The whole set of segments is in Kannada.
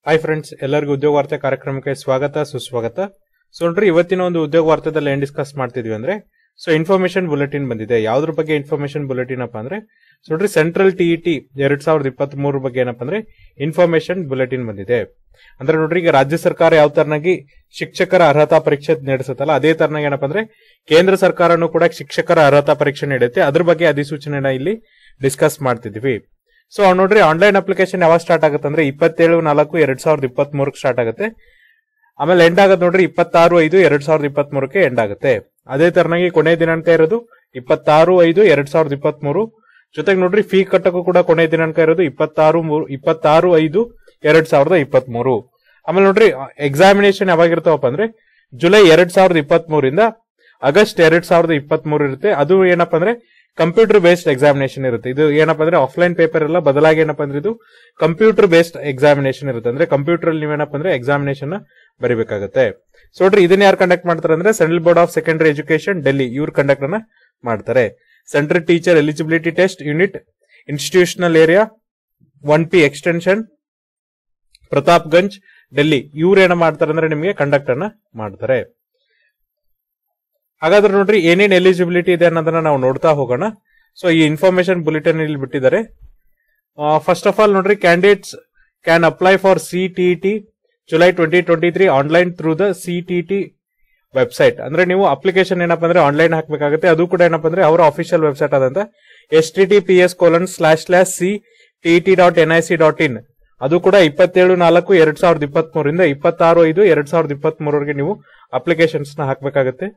ಹಾಯ್ ಫ್ರೆಂಡ್ಸ್ ಎಲ್ಲರಿಗೂ ಉದ್ಯೋಗ ವಾರ್ತೆ ಕಾರ್ಯಕ್ರಮಕ್ಕೆ ಸ್ವಾಗತ ಸುಸ್ವಾಗತ ಸೊ ನೋಡ್ರಿ ಇವತ್ತಿನ ಒಂದು ಉದ್ಯೋಗ ವಾರ್ತೆದಲ್ಲಿ ಏನ್ ಡಿಸ್ಕಸ್ ಮಾಡ್ತಿದ್ವಿ ಅಂದ್ರೆ ಸೊ ಇನ್ಫಾರ್ಮೇಶನ್ ಬುಲೆಟಿನ್ ಬಂದಿದೆ ಯಾವ್ದ್ರ ಬಗ್ಗೆ ಇನ್ಫಾರ್ಮೇಶನ್ ಬುಲೆಟಿನ್ ಅಪ್ಪ ಅಂದ್ರೆ ಸೊ ನೋಡ್ರಿ ಸೆಂಟ್ರಲ್ ಟಿಇಟಿ ಎರಡ್ ಸಾವಿರದ ಇಪ್ಪತ್ತ್ ಮೂರ ಬಗ್ಗೆ ಏನಪ್ಪ ಅಂದ್ರೆ ಇನ್ಫಾರ್ಮೇಶನ್ ಬುಲೆಟಿನ್ ಬಂದಿದೆ ಅಂದ್ರೆ ನೋಡ್ರಿ ಈಗ ರಾಜ್ಯ ಸರ್ಕಾರ ಯಾವ ತರನಾಗಿ ಶಿಕ್ಷಕರ ಅರ್ಹತಾ ಪರೀಕ್ಷೆ ನಡೆಸುತ್ತಲ್ಲ ಅದೇ ತರನಾಗಿ ಏನಪ್ಪ ಅಂದ್ರೆ ಕೇಂದ್ರ ಸರ್ಕಾರನು ಕೂಡ ಶಿಕ್ಷಕರ ಅರ್ಹತಾ ಪರೀಕ್ಷೆ ನಡೆಯುತ್ತೆ ಅದ್ರ ಬಗ್ಗೆ ಅಧಿಸೂಚನೆನ ಇಲ್ಲಿ ಡಿಸ್ಕಸ್ ಮಾಡ್ತಿದ್ವಿ ಸೊ ನೋಡ್ರಿ ಆನ್ಲೈನ್ ಅಪ್ಲಿಕೇಶನ್ ಯಾವಾಗ ಸ್ಟಾರ್ಟ್ ಆಗುತ್ತೆ ಅಂದ್ರೆ ಇಪ್ಪತ್ತೇಳು ನಾಲ್ಕು ಎರಡ್ ಸಾವಿರದ ಇಪ್ಪತ್ತ್ ಮೂರಕ್ಕೆ ಸ್ಟಾರ್ಟ್ ಆಗುತ್ತೆ ಆಮೇಲೆ ಎಂಡ್ ಆಗುತ್ತೆ ನೋಡ್ರಿ ಇಪ್ಪತ್ತಾರು ಐದು ಎರಡ್ ಸಾವಿರದ ಇಪ್ಪತ್ತ್ ಮೂರಕ್ಕೆ ಎಂಡ್ ಆಗುತ್ತೆ ಅದೇ ತರನಾಗಿ ಕೊನೆ ದಿನಾಂಕ ಇರೋದು ಇಪ್ಪತ್ತಾರು ಐದು ಎರಡ್ ಸಾವಿರದ ಇಪ್ಪತ್ತ್ ಮೂರು ಜೊತೆಗೆ ನೋಡ್ರಿ ಫೀ ಕಟ್ಟಕ್ಕೂ ಕೂಡ ಕೊನೆ ದಿನಾಂಕ ಇರೋದು ಇಪ್ಪತ್ತಾರು ಮೂರು ಇಪ್ಪತ್ತಾರು ಐದು ಎರಡ್ ಸಾವಿರದ ಇಪ್ಪತ್ತ್ ಮೂರು ಆಮೇಲೆ ನೋಡ್ರಿ ಎಕ್ಸಾಮಿನೇಷನ್ ಯಾವಾಗಿರ್ತಾವಪ್ಪ ಅಂದ್ರೆ ಜುಲೈ ಎರಡ್ ಸಾವಿರದ ಇಪ್ಪತ್ತ್ ಮೂರಿಂದ ಆಗಸ್ಟ್ ಎರಡ್ ಸಾವಿರದ ಇಪ್ಪತ್ತ್ ಮೂರು ಇರುತ್ತೆ ಅದು ಏನಪ್ಪಾ ಅಂದ್ರೆ ಕಂಪ್ಯೂಟರ್ ಬೇಸ್ಡ್ ಎಕ್ಸಾಮಿನೇಷನ್ ಇರುತ್ತೆ ಇದು ಏನಪ್ಪಾ ಅಂದ್ರೆ ಆಫ್ಲೈನ್ ಪೇಪರ್ ಎಲ್ಲ ಬದಲಾಗಿ ಏನಪ್ಪಾ ಅಂದ್ರೆ ಇದು ಕಂಪ್ಯೂಟರ್ ಬೇಸ್ಡ್ ಎಕ್ಸಾಮಿನೇಷನ್ ಇರುತ್ತೆ ಅಂದ್ರೆ ಕಂಪ್ಯೂಟರ್ ಅಲ್ಲಿ ನೀವೇನಪ್ಪ ಅಂದ್ರೆ ಎಕ್ಸಾಮಿನೇಷನ್ ಬರಿಬೇಕಾಗುತ್ತೆ ಸೊ ನೋಡ್ರಿ ಇದನ್ನ ಯಾರು ಕಂಡಕ್ಟ್ ಮಾಡ್ತಾರೆ ಅಂದ್ರೆ central board of secondary education Delhi ಇವ್ರು ಕಂಡಕ್ಟ್ ಅನ್ನ ಮಾಡ್ತಾರೆ central teacher eligibility test unit institutional area one P extension Pratapganj Delhi ಇವ್ರು ಏನ ಮಾಡ್ತಾರೆ ಅಂದ್ರೆ ನಿಮಗೆ ಕಂಡಕ್ಟ್ ಅನ್ನ ಮಾಡ್ತಾರೆ ಹಾಗಾದ್ರೆ ನೋಡ್ರಿ ಏನೇನ್ ಎಲಿಜಿಬಿಲಿಟಿ ಇದೆ ಅನ್ನೋದನ್ನ ನಾವು ನೋಡ್ತಾ ಹೋಗೋಣ ಸೊ ಈ ಇನ್ಫಾರ್ಮೇಶನ್ ಬುಲೆಟಿನ್ ಇಲ್ಲಿ ಬಿಟ್ಟಿದ್ದಾರೆ ಫಸ್ಟ್ ಆಫ್ ಆಲ್ ನೋಡ್ರಿ candidates can apply for CTT July twenty twenty three online through the CTT website ಅಂದ್ರೆ ನೀವು ಅಪ್ಲಿಕೇಶನ್ ಏನಪ್ಪಾ ಅಂದ್ರೆ ಆನ್ಲೈನ್ ಹಾಕಬೇಕಾಗುತ್ತೆ ಅದು ಕೂಡ ಏನಪ್ಪಾ ಅಂದ್ರೆ ಅವರ ಅಫಿಷಿಯಲ್ ವೆಬ್ಸೈಟ್ ಆದಂತ S T T P S colon slash slash C T dot N I C dot in ಅದು ಕೂಡ ಇಪ್ಪತ್ತೇಳು ನಾಲ್ಕು ಎರಡ್ ಸಾವಿರದ ಇಪ್ಪತ್ತ್ ಮೂರಿಂದ ಇಪ್ಪತ್ತಾರು ಐದು ಎರಡ್ ಸಾವಿರದ ಇಪ್ಪತ್ತ್ ಮೂರವರೆಗೆ ನೀವು ಅಪ್ಲಿಕೇಶನ್ಸ್ ನ ಹಾಕಬೇಕಾಗುತ್ತೆ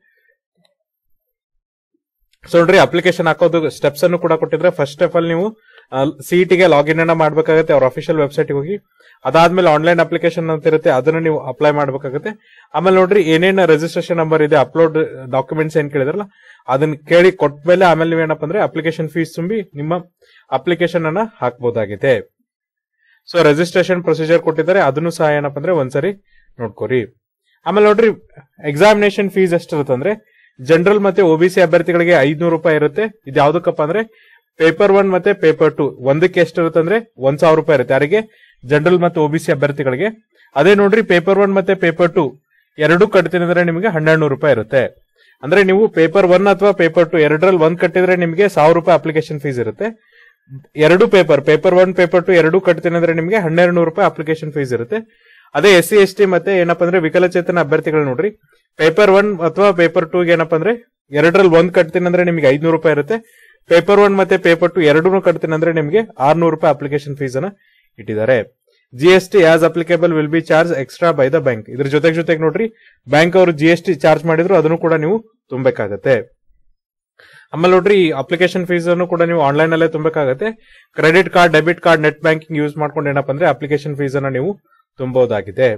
ಸೊ ನೋಡ್ರಿ ಅಪ್ಲಿಕೇಶನ್ ಹಾಕೋದು ಸ್ಟೆಪ್ಸ್ ಅನ್ನು ಕೂಡ ಕೊಟ್ಟಿದ್ರೆ ಫಸ್ಟ್ ಆಫ್ ಆಲ್ ನೀವು ಸಿಇಟಿಗೆ ಲಾಗಿನ್ ಅನ್ನ ಮಾಡ್ಬೇಕಾಗುತ್ತೆ ಅವ್ರ ಅಫಿಷಿಯಲ್ ವೆಬ್ಸೈಟ್ ಹೋಗಿ ಅದಾದ್ಮೇಲೆ ಆನ್ಲೈನ್ ಅಪ್ಲಿಕೇಶನ್ ಅಂತ ಇರುತ್ತೆ ಅದನ್ನ ನೀವು ಅಪ್ಲೈ ಮಾಡ್ಬೇಕಾಗುತ್ತೆ ಆಮೇಲೆ ನೋಡ್ರಿ ಏನೇನು ರಿಜಿಸ್ಟ್ರೇಷನ್ ನಂಬರ್ ಇದೆ ಅಪ್ಲೋಡ್ ಡಾಕ್ಯುಮೆಂಟ್ಸ್ ಏನ್ ಕೇಳಿದ್ರಲ್ಲ ಅದನ್ನ ಕೇಳಿ ಕೊಟ್ಮೇಲೆ ಆಮೇಲೆ ನೀವೇನಪ್ಪ ಅಂದ್ರೆ ಅಪ್ಲಿಕೇಶನ್ ಫೀಸ್ ತುಂಬಿ ನಿಮ್ಮ ಅಪ್ಲಿಕೇಶನ್ ಅನ್ನ ಹಾಕ್ಬೋದಾಗಿದೆ ಸೊ ರಿಜಿಸ್ಟ್ರೇಷನ್ ಪ್ರೊಸೀಜರ್ ಕೊಟ್ಟಿದ್ದಾರೆ ಅದನ್ನು ಸಹ ಏನಪ್ಪ ಅಂದ್ರೆ ಒಂದ್ಸರಿ ನೋಡ್ಕೋರಿ ಆಮೇಲೆ ನೋಡ್ರಿ ಎಕ್ಸಾಮಿನೇಷನ್ ಫೀಸ್ ಎಷ್ಟಿರುತ್ತೆ ಅಂದ್ರೆ ಜನರಲ್ ಮತ್ತೆ ಒಬಿಸಿ ಅಭ್ಯರ್ಥಿಗಳಿಗೆ ಐದ್ನೂರು ರೂಪಾಯಿ ಇರುತ್ತೆ ಇದು ಯಾವ್ದಕ್ಕಪ್ಪ ಅಂದ್ರೆ ಪೇಪರ್ ಒನ್ ಮತ್ತೆ ಪೇಪರ್ ಟು ಒಂದಕ್ಕೆ ಎಷ್ಟಿರುತ್ತೆ ಅಂದ್ರೆ ಒಂದ್ ಸಾವಿರ ರೂಪಾಯಿ ಇರುತ್ತೆ ಯಾರಿಗೆ ಜನರಲ್ ಮತ್ತೆ ಒಬಿಸಿ ಅಭ್ಯರ್ಥಿಗಳಿಗೆ ಅದೇ ನೋಡ್ರಿ ಪೇಪರ್ ಒನ್ ಮತ್ತೆ ಪೇಪರ್ ಟು ಎರಡು ಕಟ್ತೀನಿ ಅಂದ್ರೆ ನಿಮಗೆ ಹನ್ನೆರಡು ನೂರು ರೂಪಾಯಿ ಇರುತ್ತೆ ಅಂದ್ರೆ ನೀವು ಪೇಪರ್ ಒನ್ ಅಥವಾ ಪೇಪರ್ ಟು ಎರಡರಲ್ಲಿ ಒಂದ್ ಕಟ್ಟಿದ್ರೆ ನಿಮಗೆ ಸಾವಿರ ರೂಪಾಯಿ ಅಪ್ಲಿಕೇಶನ್ ಫೀಸ್ ಇರುತ್ತೆ ಎರಡು paper paper one paper two ಎರಡು ಕಟ್ತೀನಿ ಅಂದ್ರೆ ನಿಮಗೆ ಹನ್ನೆರಡು ನೂರು ರೂಪಾಯಿ ಅಪ್ಲಿಕೇಶನ್ ಫೀಸ್ ಇರುತ್ತೆ ಅದೇ ಎಸ್ ಸಿ ಎಸ್ ಟಿ ಮತ್ತೆ ಏನಪ್ಪಾ ಅಂದ್ರೆ ವಿಕಲಚೇತನ ಅಭ್ಯರ್ಥಿಗಳು ನೋಡ್ರಿ ಪೇಪರ್ ಒನ್ ಅಥವಾ ಪೇಪರ್ ಟೂ ಏನಪ್ಪಾ ಅಂದ್ರೆ ಎರಡರಲ್ಲಿ ಒಂದ್ ಕಟ್ತೀನಿ ಅಂದ್ರೆ ನಿಮಗೆ ಐದ್ನೂರು ರೂಪಾಯಿ ಇರುತ್ತೆ ಪೇಪರ್ ಒನ್ ಮತ್ತೆ ಪೇಪರ್ ಟು ಎರಡೂ ಕಟ್ತೀನಿ ಅಂದ್ರೆ ನಿಮಗೆ ಆರ್ನೂರು ರೂಪಾಯಿ ಅಪ್ಲಿಕೇಶನ್ ಫೀಸ್ ಅನ್ನ ಇಟ್ಟಿದ್ದಾರೆ G S T as applicable will be charge extra by the bank ಇದ್ರ ಜೊತೆಗೆ ಜೊತೆಗೆ ನೋಡ್ರಿ ಬ್ಯಾಂಕ್ ಅವರು ಜಿ ಎಸ್ ಟಿ ಚಾರ್ಜ್ ಮಾಡಿದ್ರು ಅದನ್ನು ಕೂಡ ನೀವು ತುಂಬಬೇಕಾಗತ್ತೆ ಆಮೇಲೆ ನೋಡ್ರಿ ಈ ಅಪ್ಲಿಕೇಶನ್ ಫೀಸ್ ಅನ್ನು ಕೂಡ ನೀವು ಆನ್ಲೈನ್ ಅಲ್ಲೇ ತುಂಬಬೇಕಾಗತ್ತೆ credit card debit card net banking use ಮಾಡ್ಕೊಂಡು ಏನಪ್ಪಾ ಅಂದ್ರೆ ಅಪ್ಲಿಕೇಶನ್ ಫೀಸ್ ಅನ್ನ ನೀವು ತುಂಬಬಹುದಾಗಿದೆ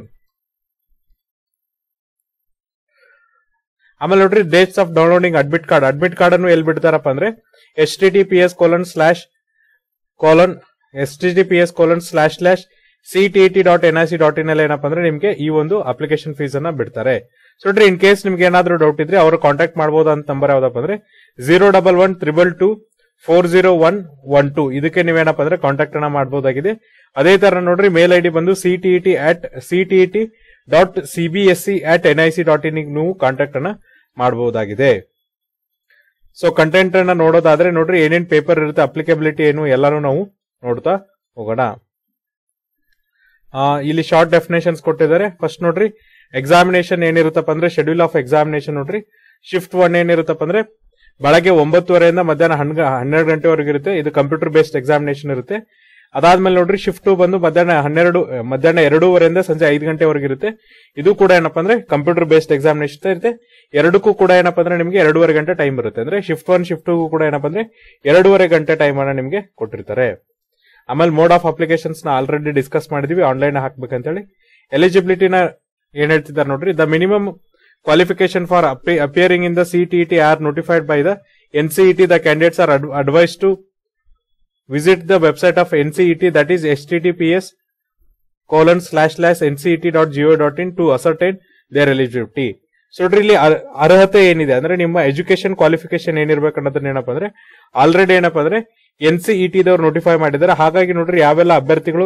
ಆಮೇಲೆ ನೋಡ್ರಿ dates of downloading admit card admit card ಅನ್ನು ಎಲ್ಲಿ ಬಿಡ್ತಾರಪ್ಪ ಅಂದ್ರೆ S T T P S colon slash colon S T T P S colon slash slash C T T dot N I C dot in ಅಲ್ಲಿ ಏನಪ್ಪಾ ಅಂದ್ರೆ ನಿಮಗೆ ಈ ಒಂದು ಅಪ್ಲಿಕೇಶನ್ ಫೀಸ್ ಅನ್ನ ಬಿಡ್ತಾರೆ ಸೊ ನೋಡ್ರಿ ಇನ್ ಕೇಸ್ ನಿಮ್ಗೆ ಏನಾದ್ರೂ ಡೌಟ್ ಇದ್ರೆ ಅವರು ಕಾಂಟ್ಯಾಕ್ಟ್ ಮಾಡಬಹುದು ಅಂತ ನಂಬರ್ ಯಾವ್ದಪ್ಪ ಅಂದ್ರೆ zero double one triple two four zero one one two ಇದಕ್ಕೆ ನೀವೇನಪ್ಪ ಅಂದ್ರೆ ಕಾಂಟ್ಯಾಕ್ಟ್ ಅನ್ನ ಮಾಡಬಹುದಾಗಿದೆ ಅದೇ ತರ ನೋಡ್ರಿ ಮೇಲ್ ಐಡಿ ಬಂದು C T T at C T T dot C B S C at N I C dot in ನೀವು ಕಾಂಟ್ಯಾಕ್ಟ್ ಅನ್ನ ಮಾಡಬಹುದಾಗಿದೆ ಸೊ ಕಂಟೆಂಟ್ ಅನ್ನ ನೋಡೋದಾದ್ರೆ ನೋಡ್ರಿ ಏನೇನ್ ಪೇಪರ್ ಇರುತ್ತೆ ಅಪ್ಲಿಕಬಿಲಿಟಿ ಏನು ಎಲ್ಲಾನು ನಾವು ನೋಡ್ತಾ ಹೋಗೋಣ ಇಲ್ಲಿ ಶಾರ್ಟ್ ಡೆಫಿನೇಷನ್ಸ್ ಕೊಟ್ಟಿದ್ದಾರೆ ಫಸ್ಟ್ ನೋಡ್ರಿ ಎಕ್ಸಾಮಿನೇಷನ್ ಏನಿರುತ್ತಪ್ಪ ಅಂದ್ರೆ ಶೆಡ್ಯೂಲ್ ಆಫ್ ಎಕ್ಸಾಮಿನೇಷನ್ ನೋಡ್ರಿ ಶಿಫ್ಟ್ ಒನ್ ಏನಿರುತ್ತಪ್ಪ ಅಂದ್ರೆ ಬೆಳಗ್ಗೆ ಒಂಬತ್ತುವರೆಯಿಂದ ಮಧ್ಯಾಹ್ನ ಹನ್ನೆರಡು ಗಂಟೆವರೆಗೆ ಇರುತ್ತೆ ಇದು ಕಂಪ್ಯೂಟರ್ ಬೇಸ್ಡ್ ಎಕ್ಸಾಮಿನೇಷನ್ ಇರುತ್ತೆ ಅದಾದ್ಮೇಲೆ ನೋಡ್ರಿ ಶಿಫ್ಟ್ ಬಂದು ಮಧ್ಯಾಹ್ನ ಹನ್ನೆರಡು ಮಧ್ಯಾಹ್ನ ಎರಡೂವರೆಯಿಂದ ಸಂಜೆ ಐದು ಗಂಟೆವರೆಗೆ ಇರುತ್ತೆ ಇದು ಕೂಡ ಏನಪ್ಪಾ ಅಂದ್ರೆ ಕಂಪ್ಯೂಟರ್ ಬೇಸ್ಡ್ ಎಕ್ಸಾಮಿನೇಷನ್ ಇರುತ್ತೆ ಎರಡಕ್ಕೂ ಕೂಡ ಏನಪ್ಪಾ ಅಂದ್ರೆ ನಿಮಗೆ ಎರಡೂವರೆ ಗಂಟೆ ಟೈಮ್ ಇರುತ್ತೆ ಅಂದ್ರೆ ಶಿಫ್ಟ್ ಒನ್ ಶಿಫ್ಟ್ ಕೂಡ ಏನಪ್ಪಾ ಅಂದ್ರೆ ಎರಡೂವರೆ ಗಂಟೆ ಟೈಮ್ ಅನ್ನ ನಿಮಗೆ ಕೊಟ್ಟಿರ್ತಾರೆ ಆಮೇಲೆ ಮೋಡ್ ಆಫ್ ಅಪ್ಲಿಕೇಶನ್ಸ್ ನ ಆಲ್ರೆಡಿ ಡಿಸ್ಕಸ್ ಮಾಡಿದೀವಿ ಆನ್ಲೈನ್ ಹಾಕ್ಬೇಕಂತೇಳಿ ಎಲಿಜಿಬಿಲಿಟಿನ ಏನ್ ಹೇಳ್ತಿದ್ದಾರೆ ನೋಡ್ರಿ the minimum qualification for appearing in the CTET are notified by the N CET the candidates are advise to visit the website of N CET that is S T T P S colon slash slash N CET dot GO dot in to ascertain their eligibility so ನೋಡ್ರಿ ಇಲ್ಲಿ ಅರ್ಹತೆ ಏನಿದೆ ಅಂದ್ರೆ ನಿಮ್ಮ ಎಜುಕೇಶನ್ ಕ್ವಾಲಿಫಿಕೇಶನ್ ಏನಿರ್ಬೇಕು ಅನ್ನೋದನ್ನ ಏನಪ್ಪಾ ಅಂದ್ರೆ ಆಲ್ರೆಡಿ ಏನಪ್ಪಾ ಅಂದ್ರೆ ಎನ್ ಸಿ ಇ ಟಿ ದವ್ರು ನೋಟಿಫೈ ಮಾಡಿದ್ದಾರೆ ಹಾಗಾಗಿ ನೋಡ್ರಿ ಯಾವೆಲ್ಲ ಅಭ್ಯರ್ಥಿಗಳು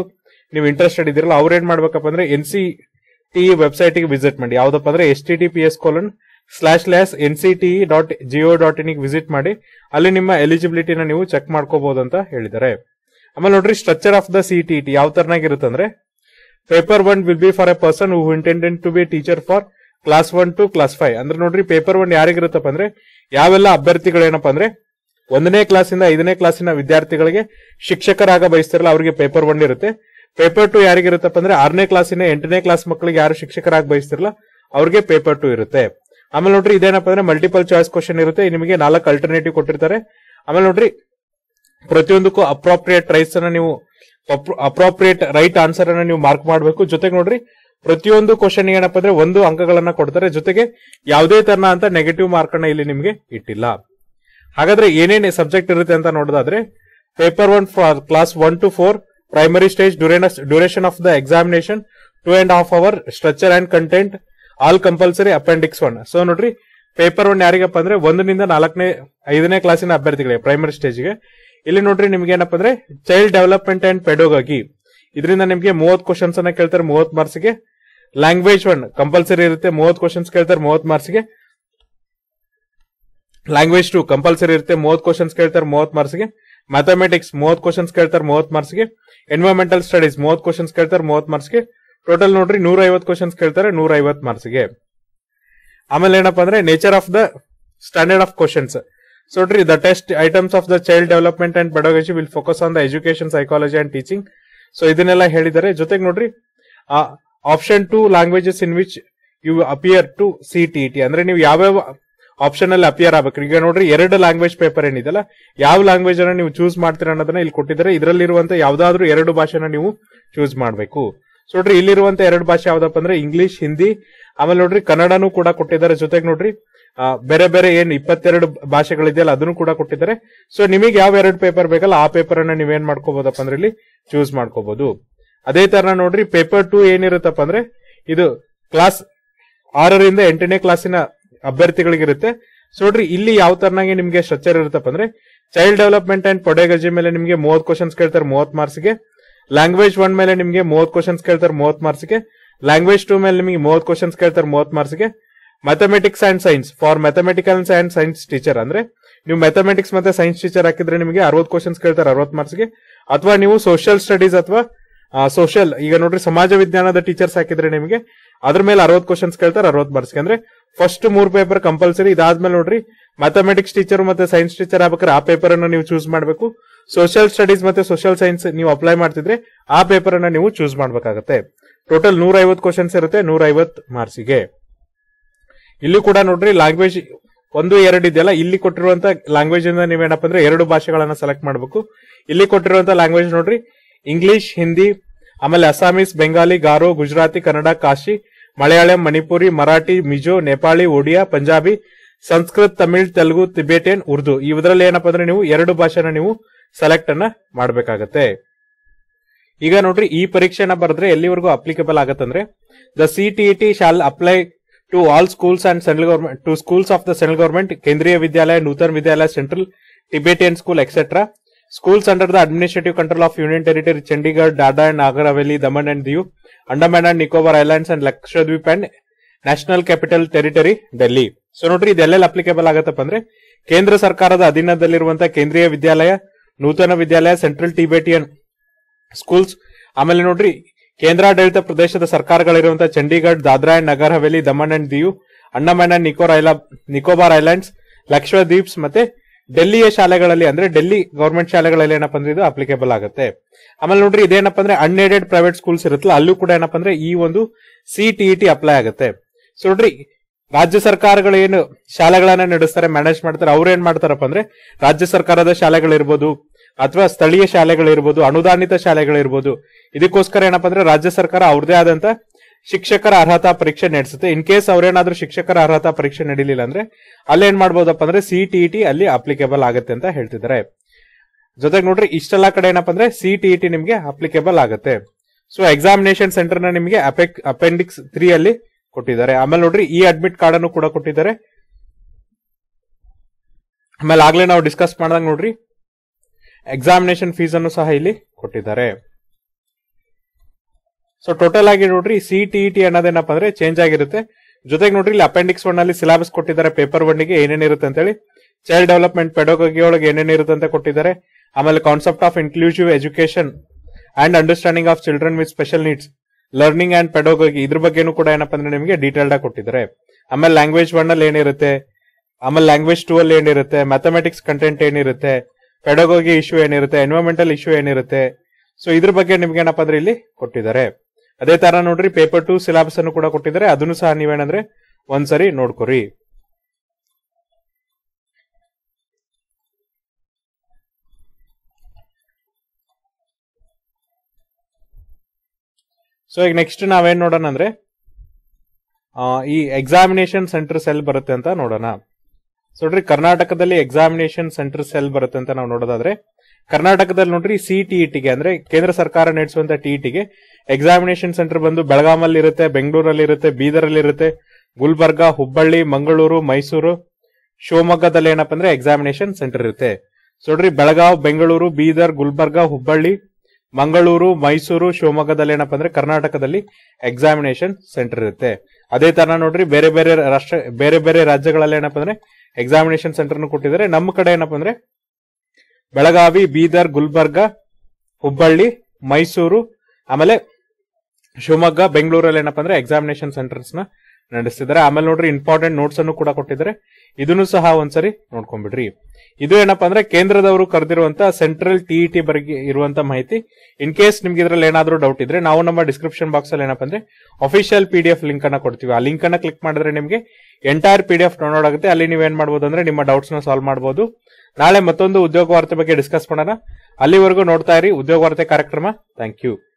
ನೀವು ಇಂಟ್ರೆಸ್ಟೆಡ್ ಇದಿರಲ್ಲ ಅವ್ರು ಏನ್ ಮಾಡ್ಬೇಕಪ್ಪ ಅಂದ್ರೆ ಎನ್ ಸಿ ಟಿ ವೆಬ್ಸೈಟ್ ಗೆ ವಿಸಿಟ್ ಮಾಡಿ ಯಾವ್ದಪ್ಪ ಅಂದ್ರೆ S T T P S colon slash slash N C T dot GO dot in visit ಮಾಡಿ ಅಲ್ಲಿ ನಿಮ್ಮ ಎಲಿಜಿಬಿಲಿಟಿನ ನೀವು ಚೆಕ್ ಮಾಡ್ಕೋಬಹುದು ಅಂತ ಹೇಳಿದ್ದಾರೆ ಆಮೇಲೆ ನೋಡ್ರಿ structure of the C T T ಯಾವ ತರನಾಗಿರುತ್ತೆ ಅಂದ್ರೆ paper one will be for a person who intended to be teacher for class one to class five ಅಂದ್ರೆ ನೋಡ್ರಿ ಪೇಪರ್ ಒನ್ ಯಾರಿಗಿರುತ್ತಪ್ಪ ಅಂದ್ರೆ ಯಾವೆಲ್ಲ ಅಭ್ಯರ್ಥಿಗಳೇನಪ್ಪ ಅಂದ್ರೆ ಒಂದನೇ ಕ್ಲಾಸಿಂದ ಐದನೇ ಕ್ಲಾಸಿನ ವಿದ್ಯಾರ್ಥಿಗಳಿಗೆ ಶಿಕ್ಷಕರಾಗ ಬಯಸ್ತಿರಲ್ಲ ಅವರಿಗೆ ಪೇಪರ್ ಒನ್ ಇರುತ್ತೆ ಪೇಪರ್ ಟು ಯಾರಿಗಿರುತ್ತಪ್ಪ ಅಂದ್ರೆ ಆರನೇ ಕ್ಲಾಸಿನ ಎಂಟನೇ ಕ್ಲಾಸ್ ಮಕ್ಕಳಿಗೆ ಯಾರು ಶಿಕ್ಷಕರಾಗಿ ಬಯಸ್ತಿರಲ್ಲ ಅವ್ರಿಗೆ ಪೇಪರ್ ಟು ಇರುತ್ತೆ ಆಮೇಲೆ ನೋಡ್ರಿ ಇದೇನಪ್ಪ ಅಂದ್ರೆ ಮಲ್ಟಿಪಲ್ ಚಾಯ್ಸ್ ಕ್ವಶನ್ ಇರುತ್ತೆ ನಿಮಗೆ ನಾಲ್ಕು ಅಲ್ಟರ್ನೇಟಿವ್ ಕೊಟ್ಟಿರ್ತಾರೆ ಆಮೇಲೆ ನೋಡ್ರಿ ಪ್ರತಿಯೊಂದಕ್ಕೂ ಅಪ್ರೋಪ್ರಿಯೇಟ್ ರೈಟ್ಸ್ ಅನ್ನ ನೀವು ಅಪ್ರೋಪ್ರಿಯೇಟ್ ರೈಟ್ ಆನ್ಸರ್ ಅನ್ನ ನೀವು ಮಾರ್ಕ್ ಮಾಡಬೇಕು ಜೊತೆಗೆ ನೋಡ್ರಿ ಪ್ರತಿಯೊಂದು ಕ್ವಶನ್ ಏನಪ್ಪ ಅಂದ್ರೆ ಒಂದು ಅಂಕಗಳನ್ನ ಕೊಡ್ತಾರೆ ಜೊತೆಗೆ ಯಾವುದೇ ತರನ ಅಂತ ನೆಗೆಟಿವ್ ಮಾರ್ಕ್ ಅನ್ನ ಇಲ್ಲಿ ನಿಮಗೆ ಇಟ್ಟಿಲ್ಲ ಹಾಗಾದ್ರೆ ಏನೇನು ಸಬ್ಜೆಕ್ಟ್ ಇರುತ್ತೆ ಅಂತ ನೋಡೋದಾದ್ರೆ paper one for class one to four primary stage duration of the examination two and half hour structure and content all compulsory appendix one so ನೋಡ್ರಿ ಪೇಪರ್ ಒನ್ ಯಾರಿಗಪ್ಪ ಅಂದ್ರೆ ಒಂದರಿಂದ ನಾಲ್ಕನೇ ಐದನೇ ಕ್ಲಾಸಿನ ಅಭ್ಯರ್ಥಿಗಳಿಗೆ ಪ್ರೈಮರಿ ಸ್ಟೇಜ್ಗೆ ಇಲ್ಲಿ ನೋಡ್ರಿ ನಿಮ್ಗೆ ಏನಪ್ಪ ಅಂದ್ರೆ ಚೈಲ್ಡ್ ಡೆವಲಪ್ಮೆಂಟ್ ಅಂಡ್ ಪೆಡೋಗಾಗಿ ಇದರಿಂದ ನಿಮ್ಗೆ ಮೂವತ್ ಕ್ವಶನ್ಸ್ ಅನ್ನ ಕೇಳ್ತಾರೆ ಮೂವತ್ ಮಾರ್ಕ್ಸ್ಗೆ ಲ್ಯಾಂಗ್ವೇಜ್ ಒನ್ ಕಂಪಲ್ಸರಿ ಇರುತ್ತೆ ಮೂವತ್ ಕ್ವಶನ್ಸ್ ಕೇಳ್ತಾರೆ ಮೂವತ್ ಮಾರ್ಕ್ಸ್ಗೆ ಲ್ಯಾಂಗ್ವೇಜ್ ಟು ಕಂಪಲ್ಸರಿ ಇರುತ್ತೆ ಮೂವತ್ ಕ್ವಶನ್ಸ್ ಕೇಳ್ತಾರೆ ಮೂವತ್ ಮಾರ್ಕ್ಸ್ಗೆ ಮ್ಯಾಥಮೆಟಿಕ್ಸ್ ಮೂವತ್ ಕ್ವಶನ್ಸ್ ಕೇಳ್ತಾರೆ ಮೂವತ್ ಮಾರ್ಕ್ಸ್ಗೆ ಎನ್ವೈರನ್ಮೆಂಟಲ್ ಸ್ಟಡೀಸ್ ಮೂವತ್ ಕ್ವಶನ್ಸ್ ಕೇಳ್ತಾರೆ ಮೂವತ್ ಮಾರ್ಕ್ಸ್ಗೆ ಟೋಟಲ್ ನೋಡ್ರಿ ನೂರ ಐವತ್ ಕ್ವಶನ್ಸ್ ಕೇಳ್ತಾರೆ ನೂರ ಐವತ್ ಮಾರ್ಕ್ಸ್ಗೆ ಆಮೇಲೆ ಏನಪ್ಪಾ ಅಂದ್ರೆ nature of the standard of questions so ನೋಡ್ರಿ the test items of the child development and pedagogy will focus on the education psychology and teaching so ಇದನ್ನೆಲ್ಲ ಹೇಳಿದ್ದಾರೆ ಜೊತೆಗೆ ನೋಡ್ರಿ option two languages in which you appear to C T T ಅಂದ್ರೆ ನೀವು ಯಾವ್ಯಾವ ಆಪ್ಷನ್ ಅಲ್ಲಿ ಅಪಿಯರ್ ಆಗ್ಬೇಕು ಈಗ ನೋಡ್ರಿ ಎರಡು ಲ್ಯಾಂಗ್ವೇಜ್ ಪೇಪರ್ ಏನಿದೆಲ್ಲ ಯಾವ ಲ್ಯಾಂಗ್ವೇಜ್ ಅನ್ನ ನೀವು ಚೂಸ್ ಮಾಡ್ತೀರಾ ಅನ್ನೋದನ್ನ ಇಲ್ಲಿ ಕೊಟ್ಟಿದ್ದಾರೆ ಇದರಲ್ಲಿರುವಂತ ಯಾವ್ದಾದ್ರು ಎರಡು ಭಾಷೆನ ನೀವು ಚೂಸ್ ಮಾಡಬೇಕು ಸೊ ನೋಡ್ರಿ ಇಲ್ಲಿರುವಂತ ಎರಡು ಭಾಷೆ ಯಾವ್ದಪ್ಪ ಅಂದ್ರೆ ಇಂಗ್ಲಿಷ್ ಹಿಂದಿ ಆಮೇಲೆ ನೋಡ್ರಿ ಕನ್ನಡನೂ ಕೂಡ ಕೊಟ್ಟಿದ್ದಾರೆ ಜೊತೆಗೆ ನೋಡ್ರಿ ಆ, ಬೇರೆ ಬೇರೆ ಏನ್ ಇಪ್ಪತ್ತೆರಡು ಭಾಷೆಗಳಿದೆಯಲ್ಲ ಅದನ್ನು ಕೂಡ ಕೊಟ್ಟಿದ್ದಾರೆ ಸೊ ನಿಮಗೆ ಯಾವ ಎರಡು ಪೇಪರ್ ಬೇಕಲ್ಲ ಆ ಪೇಪರ್ ಅನ್ನ ನೀವೇನ್ ಮಾಡ್ಕೋಬಹುದಪ್ಪ ಅಂದ್ರೆ ಇಲ್ಲಿ ಚೂಸ್ ಮಾಡ್ಕೋಬಹುದು ಅದೇ ತರ ನೋಡ್ರಿ ಪೇಪರ್ ಟು ಏನಿರುತ್ತಪ್ಪ ಅಂದ್ರೆ ಇದು ಕ್ಲಾಸ್ ಆರರಿಂದ ಎಂಟನೇ ಕ್ಲಾಸಿನ ಅಭ್ಯರ್ಥಿಗಳಿಗಿರುತ್ತೆ ಸೊ ನೋಡ್ರಿ ಇಲ್ಲಿ ಯಾವ ತರನಾಗಿ ನಿಮ್ಗೆ ಸ್ಟ್ರಕ್ಚರ್ ಇರುತ್ತಪ್ಪ ಅಂದ್ರೆ ಚೈಲ್ಡ್ ಡೆವಲಪ್ಮೆಂಟ್ ಅಂಡ್ ಪೊಡೆಗಜಿ ಮೇಲೆ ನಿಮ್ಗೆ ಮೂವತ್ ಕ್ವಶನ್ಸ್ ಕೇಳ್ತಾರೆ ಮೂವತ್ ಮಾರ್ಕ್ಸ್ಗೆ ಲ್ಯಾಂಗ್ವೇಜ್ ಒನ್ ಮೇಲೆ ನಿಮ್ಗೆ ಮೂವತ್ ಕ್ವಶನ್ಸ್ ಕೇಳ್ತಾರೆ ಮೂವತ್ ಮಾರ್ಕ್ಸ್ಗೆ ಲ್ಯಾಂಗ್ವೇಜ್ ಟೂ ಮೇಲೆ ನಿಮಗೆ ಮೂವತ್ ಕ್ವಶನ್ಸ್ ಕೇಳ್ತಾರೆ ಮೂವತ್ ಮಾರ್ಕ್ಸ್ಗೆ mathematics and science for mathematical and science teacher ಅಂದ್ರೆ ನೀವು ಮ್ಯಾಥಮೆಟಿಕ್ಸ್ ಮತ್ತೆ ಸೈನ್ಸ್ ಟೀಚರ್ ಹಾಕಿದ್ರೆ ನಿಮಗೆ ಅರವತ್ ಕ್ವಶನ್ಸ್ ಕೇಳ್ತಾರೆ ಅರವತ್ ಮಾರ್ಕ್ಸ್ಗೆ ಅಥವಾ ನೀವು ಸೋಷಿಯಲ್ ಸ್ಟಡೀಸ್ ಅಥವಾ ಸೋಷಿಯಲ್ ಈಗ ನೋಡ್ರಿ ಸಮಾಜ ವಿಜ್ಞಾನದ ಟೀಚರ್ಸ್ ಹಾಕಿದ್ರೆ ನಿಮಗೆ ಅದ್ರ ಮೇಲೆ ಅರವತ್ ಕ್ವಶನ್ಸ್ ಕೇಳ್ತಾರೆ ಅರವತ್ ಮಾರ್ಕ್ಸ್ಗೆ ಅಂದ್ರೆ ಫಸ್ಟ್ ಮೂರ್ ಪೇಪರ್ ಕಂಪಲ್ಸರಿ ಇದಾದ್ಮೇಲೆ ನೋಡ್ರಿ ಮ್ಯಾಥಮೆಟಿಕ್ಸ್ ಟೀಚರ್ ಮತ್ತೆ ಸೈನ್ಸ್ ಟೀಚರ್ ಆಗ್ಬೇಕಾದ್ರೆ ಆ ಪೇಪರ್ ಅನ್ನು ನೀವು ಚೂಸ್ ಮಾಡಬೇಕು ಸೋಷಿಯಲ್ ಸ್ಟಡೀಸ್ ಮತ್ತೆ ಸೋಷಿಯಲ್ ಸೈನ್ಸ್ ನೀವು ಅಪ್ಲೈ ಮಾಡ್ತಿದ್ರೆ ಆ ಪೇಪರ್ ಅನ್ನ ನೀವು ಚೂಸ್ ಮಾಡ್ಬೇಕಾಗತ್ತೆ ಟೋಟಲ್ ನೂರ ಐವತ್ ಕ್ವಶನ್ಸ್ ಇರುತ್ತೆ ನೂರ ಐವತ್ ಮಾರ್ಕ್ಸಿಗೆ ಇಲ್ಲಿ ಕೂಡ ನೋಡ್ರಿ ಲ್ಯಾಂಗ್ವೇಜ್ ಒಂದು ಎರಡು ಇದೆಯಲ್ಲ ಇಲ್ಲಿ ಕೊಟ್ಟಿರುವಂತ ಲ್ಯಾಂಗ್ವೇಜ್ ಇಂದ ನೀವೇನಪ್ಪ ಅಂದ್ರೆ ಎರಡು ಭಾಷೆಗಳನ್ನ ಸೆಲೆಕ್ಟ್ ಮಾಡಬೇಕು ಇಲ್ಲಿ ಕೊಟ್ಟಿರುವಂತ ಲ್ಯಾಂಗ್ವೇಜ್ ನೋಡ್ರಿ ಇಂಗ್ಲಿಷ್ ಹಿಂದಿ ಆಮೇಲೆ ಅಸ್ಸಾಮೀಸ್ ಬೆಂಗಾಲಿ ಗಾರೋ ಗುಜರಾತಿ ಕನ್ನಡ ಕಾಶಿ ಮಲಯಾಳಂ ಮಣಿಪುರಿ ಮರಾಠಿ ಮಿಜೋ ನೇಪಾಳಿ ಒಡಿಯಾ ಪಂಜಾಬಿ ಸಂಸ್ಕೃತ್ ತಮಿಳ್ ತೆಲುಗು ತಿಬೇಟಿಯನ್ ಉರ್ದು ಇವರಲ್ಲಿ ಏನಪ್ಪ ಅಂದ್ರೆ ನೀವು ಎರಡು ಭಾಷೆನ ನೀವು ಸೆಲೆಕ್ಟ್ ಅನ್ನ ಮಾಡಬೇಕಾಗತ್ತೆ ಈಗ ನೋಡ್ರಿ ಈ ಪರೀಕ್ಷೆನ ಬರೆದ್ರೆ ಎಲ್ಲಿವರೆಗೂ ಅಪ್ಲಿಕೇಬಲ್ ಆಗತ್ತಂದ್ರೆ the C T T shall apply to all schools and central government to schools of the central government Kendriya Vidyalaya Nutana Vidyalaya central Tibetan school etcetera schools under the administrative control of union territory Chandigarh Dadra and Nagar Haveli Daman and Diu Andaman and Nicobar islands and Lakshadweep and national capital territory Delhi so ನೋಡ್ರಿ ಇದೆಲ್ಲೆಲ್ಲ ಅಪ್ಲಿಕೇಬಲ್ ಆಗತ್ತಪ್ಪ ಅಂದ್ರೆ ಕೇಂದ್ರ ಸರ್ಕಾರದ ಅಧೀನದಲ್ಲಿರುವಂತಹ ಕೇಂದ್ರೀಯ Vidyalaya Nutana Vidyalaya central Tibetan schools ಆಮೇಲೆ ನೋಡ್ರಿ ಕೇಂದ್ರಾಡಳಿತ ಪ್ರದೇಶದ ಸರ್ಕಾರಗಳಿರುವಂತಹ Chandigarh Dadra and Nagar Haveli Daman and Diu Andaman and ನಿಕೋರ್ ಐಲಾ ನಿಕೋಬಾರ್ ಐಲ್ಯಾಂಡ್ಸ್ ಲಕ್ಷದ್ವೀಪ್ಸ್ ಮತ್ತೆ ಡೆಲ್ಲಿಯ ಶಾಲೆಗಳಲ್ಲಿ ಅಂದ್ರೆ ಡೆಲ್ಲಿ ಗವರ್ಮೆಂಟ್ ಶಾಲೆಗಳಲ್ಲಿ ಏನಪ್ಪ ಅಂದ್ರೆ ಇದು ಅಪ್ಲಿಕೇಬಲ್ ಆಗುತ್ತೆ ಆಮೇಲೆ ನೋಡ್ರಿ ಇದೇನಪ್ಪ ಅಂದ್ರೆ ಅನ್ಏಡೆಡ್ ಪ್ರೈವೇಟ್ ಸ್ಕೂಲ್ಸ್ ಇರುತ್ತಲ್ಲ ಅಲ್ಲೂ ಕೂಡ ಏನಪ್ಪ ಅಂದ್ರೆ ಈ ಒಂದು ಸಿ ಟಿ ಟಿ ಅಪ್ಲೈ ಆಗುತ್ತೆ ಸೊ ನೋಡ್ರಿ ರಾಜ್ಯ ಸರ್ಕಾರಗಳು ಏನು ಶಾಲೆಗಳನ್ನ ನಡೆಸ್ತಾರೆ ಮ್ಯಾನೇಜ್ ಮಾಡ್ತಾರೆ ಅವ್ರು ಏನ್ ಮಾಡ್ತಾರಪ್ಪ ಅಂದ್ರೆ ರಾಜ್ಯ ಸರ್ಕಾರದ ಶಾಲೆಗಳಿರ್ಬೋದು ಅಥವಾ ಸ್ಥಳೀಯ ಶಾಲೆಗಳಿರ್ಬೋದು ಅನುದಾನಿತ ಶಾಲೆಗಳಿರ್ಬೋದು ಇದಕ್ಕೋಸ್ಕರ ಏನಪ್ಪ ಅಂದ್ರೆ ರಾಜ್ಯ ಸರ್ಕಾರ ಅವ್ರದೇ ಆದಂತ ಶಿಕ್ಷಕರ ಅರ್ಹತಾ ಪರೀಕ್ಷೆ ನಡೆಸುತ್ತೆ ಇನ್ ಕೇಸ್ ಅವ್ರೇನಾದ್ರೂ ಶಿಕ್ಷಕರ ಅರ್ಹತಾ ಪರೀಕ್ಷೆ ನಡೀಲಿಲ್ಲ ಅಂದ್ರೆ ಅಲ್ಲಿ ಏನ್ ಮಾಡ್ಬೋದಪ್ಪ ಅಂದ್ರೆ ಸಿ ಟಿ ಟಿ ಅಲ್ಲಿ ಅಪ್ಲಿಕೇಬಲ್ ಆಗುತ್ತೆ ಅಂತ ಹೇಳ್ತಿದ್ದಾರೆ ಜೊತೆಗೆ ನೋಡ್ರಿ ಇಷ್ಟೆಲ್ಲ ಕಡೆ ಏನಪ್ಪ ಅಂದ್ರೆ ಸಿ ಟಿ ಟಿ ನಿಮ್ಗೆ ಅಪ್ಲಿಕೇಬಲ್ ಆಗುತ್ತೆ ಸೊ ಎಕ್ಸಾಮಿನೇಷನ್ ಸೆಂಟರ್ ನ ನಿಮಗೆ ಅಪೆಂಡಿಕ್ಸ್ ತ್ರೀ ಅಲ್ಲಿ ಕೊಟ್ಟಿದ್ದಾರೆ ಆಮೇಲೆ ನೋಡ್ರಿ ಈ ಅಡ್ಮಿಟ್ ಕಾರ್ಡ್ ಅನ್ನು ಕೂಡ ಕೊಟ್ಟಿದ್ದಾರೆ ಆಮೇಲೆ ಆಗ್ಲೇ ನಾವು ಡಿಸ್ಕಸ್ ಮಾಡಿದಾಗ ನೋಡ್ರಿ ಎಕ್ಸಾಮಿನೇಷನ್ ಫೀಸ್ ಅನ್ನು ಸಹ ಇಲ್ಲಿ ಕೊಟ್ಟಿದ್ದಾರೆ ಸೊ ಟೋಟಲ್ ಆಗಿ ನೋಡ್ರಿ ಸಿ ಟಿ ಟಿ ಅನ್ನೋದೇನಪ್ಪ ಅಂದ್ರೆ ಚೇಂಜ್ ಆಗಿರುತ್ತೆ ಜೊತೆಗೆ ನೋಡ್ರಿ ಇಲ್ಲಿ ಅಪೆಂಡಿಕ್ಸ್ ಒನ್ ಅಲ್ಲಿ ಸಿಲೆಬಸ್ ಕೊಟ್ಟಿದ್ದಾರೆ ಪೇಪರ್ ಒನ್ ಗೆ ಏನೇನಿರುತ್ತೆ ಅಂತ ಹೇಳಿ ಚೈಲ್ಡ್ ಡೆವಲಪ್ಮೆಂಟ್ ಪೆಡೋಗಿ ಒಳಗೆ ಏನೇನಿರುತ್ತೆ ಅಂತ ಕೊಟ್ಟಿದ್ದಾರೆ ಆಮೇಲೆ concept of inclusive education and understanding of children with special needs learning and pedagogy ಇದ್ರ ಬಗ್ಗೆನೂ ಕೂಡ ಏನಪ್ಪ ಅಂದ್ರೆ ನಿಮಗೆ ಡೀಟೇಲ್ಡ್ ಆಗಿ ಕೊಟ್ಟಿದ್ದಾರೆ ಆಮೇಲೆ ಲ್ಯಾಂಗ್ವೇಜ್ ಒನ್ ಅಲ್ಲಿ ಏನಿರುತ್ತೆ ಆಮೇಲೆ ಲ್ಯಾಂಗ್ವೇಜ್ ಟೂ ಅಲ್ಲಿ ಏನಿರುತ್ತೆ ಮ್ಯಾಥಮೆಟಿಕ್ಸ್ ಕಂಟೆಂಟ್ ಏನಿರುತ್ತೆ ಪೆಡಗೋಗಿ ಇಶ್ಯೂ ಏನಿರುತ್ತೆ ಎನ್ವೈರನ್ಮೆಂಟಲ್ ಇಶ್ಯೂ ಏನಿರುತ್ತೆ ಸೊ ಇದ್ರ ಬಗ್ಗೆ ನಿಮ್ಗೆ ಏನಪ್ಪ ಅಂದ್ರೆ ಇಲ್ಲಿ ಕೊಟ್ಟಿದ್ದಾರೆ ಅದೇ ತರ ನೋಡ್ರಿ ಪೇಪರ್ ಟು ಸಿಲೆಬಸ್ ಅನ್ನು ಕೂಡ ಕೊಟ್ಟಿದ್ದಾರೆ ಅದನ್ನು ಸಹ ನೀವೇನಂದ್ರೆ ಒಂದ್ಸರಿ ನೋಡ್ಕೊರಿ ಸೊ ಈಗ ನೆಕ್ಸ್ಟ್ ನಾವೇನ್ ನೋಡೋಣ ಅಂದ್ರೆ ಆ, ಈ ಎಕ್ಸಾಮಿನೇಷನ್ ಸೆಂಟರ್ ಸೆಲ್ ಬರುತ್ತೆ ಅಂತ ನೋಡೋಣ ಸೊ ನೋಡ್ರಿ ಕರ್ನಾಟಕದಲ್ಲಿ ಎಕ್ಸಾಮಿನೇಷನ್ ಸೆಂಟರ್ ಸೆಲ್ ಬರುತ್ತೆ ಅಂತ ನಾವು ನೋಡೋದಾದ್ರೆ ಕರ್ನಾಟಕದಲ್ಲಿ ನೋಡ್ರಿ ಸಿ ಟಿಇಟಿಗೆ ಅಂದ್ರೆ ಕೇಂದ್ರ ಸರ್ಕಾರ ನಡೆಸುವಂತ ಟಿಇಟಿಗೆ ಎಕ್ಸಾಮಿನೇಷನ್ ಸೆಂಟರ್ ಬಂದು ಬೆಳಗಾಮಲ್ಲಿ ಇರುತ್ತೆ ಬೆಂಗಳೂರಲ್ಲಿ ಇರುತ್ತೆ ಬೀದರಲ್ಲಿ ಇರುತ್ತೆ ಗುಲ್ಬರ್ಗ ಹುಬ್ಬಳ್ಳಿ ಮಂಗಳೂರು ಮೈಸೂರು ಶಿವಮೊಗ್ಗದಲ್ಲಿ ಏನಪ್ಪ ಅಂದ್ರೆ ಎಕ್ಸಾಮಿನೇಷನ್ ಸೆಂಟರ್ ಇರುತ್ತೆ ಸೊ ನೋಡ್ರಿ ಬೆಳಗಾವ್ ಬೆಂಗಳೂರು ಬೀದರ್ ಗುಲ್ಬರ್ಗ ಹುಬ್ಬಳ್ಳಿ ಮಂಗಳೂರು ಮೈಸೂರು ಶಿವಮೊಗ್ಗದಲ್ಲಿ ಏನಪ್ಪ ಅಂದ್ರೆ ಕರ್ನಾಟಕದಲ್ಲಿ ಎಕ್ಸಾಮಿನೇಷನ್ ಸೆಂಟರ್ ಇರುತ್ತೆ ಅದೇ ತರ ನೋಡ್ರಿ ಬೇರೆ ಬೇರೆ ರಾಷ್ಟ್ರ ಬೇರೆ ಬೇರೆ ರಾಜ್ಯಗಳಲ್ಲಿ ಏನಪ್ಪ ಅಂದ್ರೆ ಎಕ್ಸಾಮಿನೇಷನ್ ಸೆಂಟರ್ ಕೊಟ್ಟಿದ್ದಾರೆ ನಮ್ಮ ಕಡೆ ಏನಪ್ಪ ಅಂದ್ರೆ ಬೆಳಗಾವಿ ಬೀದರ್ ಗುಲ್ಬರ್ಗ ಹುಬ್ಬಳ್ಳಿ ಮೈಸೂರು ಆಮೇಲೆ ಶಿವಮೊಗ್ಗ ಬೆಂಗಳೂರಲ್ಲಿ ಏನಪ್ಪ ಅಂದ್ರೆ ಎಕ್ಸಾಮಿನೇಷನ್ ಸೆಂಟರ್ಸ್ ನ ನಡೆಸ್ತಿದ್ದಾರೆ ಆಮೇಲೆ ನೋಡ್ರಿ ಇಂಪಾರ್ಟೆಂಟ್ ನೋಟ್ಸ್ ಅನ್ನು ಕೂಡ ಕೊಟ್ಟಿದ್ದಾರೆ ಇದನ್ನು ಸಹ ಒಂದ್ಸರಿ ನೋಡ್ಕೊಂಡ್ಬಿಡ್ರಿ ಇದು ಏನಪ್ಪಾ ಅಂದ್ರೆ ಕೇಂದ್ರದವರು ಕರೆದಿರುವಂತ ಸೆಂಟ್ರಲ್ ಟಿಇಟಿ ಬಗ್ಗೆ ಇರುವಂತ ಮಾಹಿತಿ ಇನ್ ಕೇಸ್ ನಿಮ್ಗೆ ಇದ್ರಲ್ಲಿ ಏನಾದ್ರೂ ಡೌಟ್ ಇದ್ರೆ ನಾವು ನಮ್ಮ ಡಿಸ್ಕ್ರಿಪ್ಷನ್ ಬಾಕ್ಸ್ ಅಲ್ಲಿ ಏನಪ್ಪಾ ಅಂದ್ರೆ official P D F link ಅನ್ನ ಕೊಡ್ತೀವಿ ಆ ಲಿಂಕ್ ಅನ್ನ ಕ್ಲಿಕ್ ಮಾಡಿದ್ರೆ ನಿಮಗೆ entire P D F download ಆಗುತ್ತೆ ಅಲ್ಲಿ ನೀವೇನ್ ಮಾಡಬಹುದು ಅಂದ್ರೆ ನಿಮ್ಮ ಡೌಟ್ಸ್ ನ ಸಾಲ್ವ್ ಮಾಡಬಹುದು ನಾಳೆ ಮತ್ತೊಂದು ಉದ್ಯೋಗ ವಾರ್ತೆ ಬಗ್ಗೆ ಡಿಸ್ಕಸ್ ಮಾಡೋಣ ಅಲ್ಲಿವರೆಗೂ ನೋಡ್ತಾ ಇರಿ ಉದ್ಯೋಗ ವಾರ್ತೆ ಕಾರ್ಯಕ್ರಮ ಥ್ಯಾಂಕ್ ಯು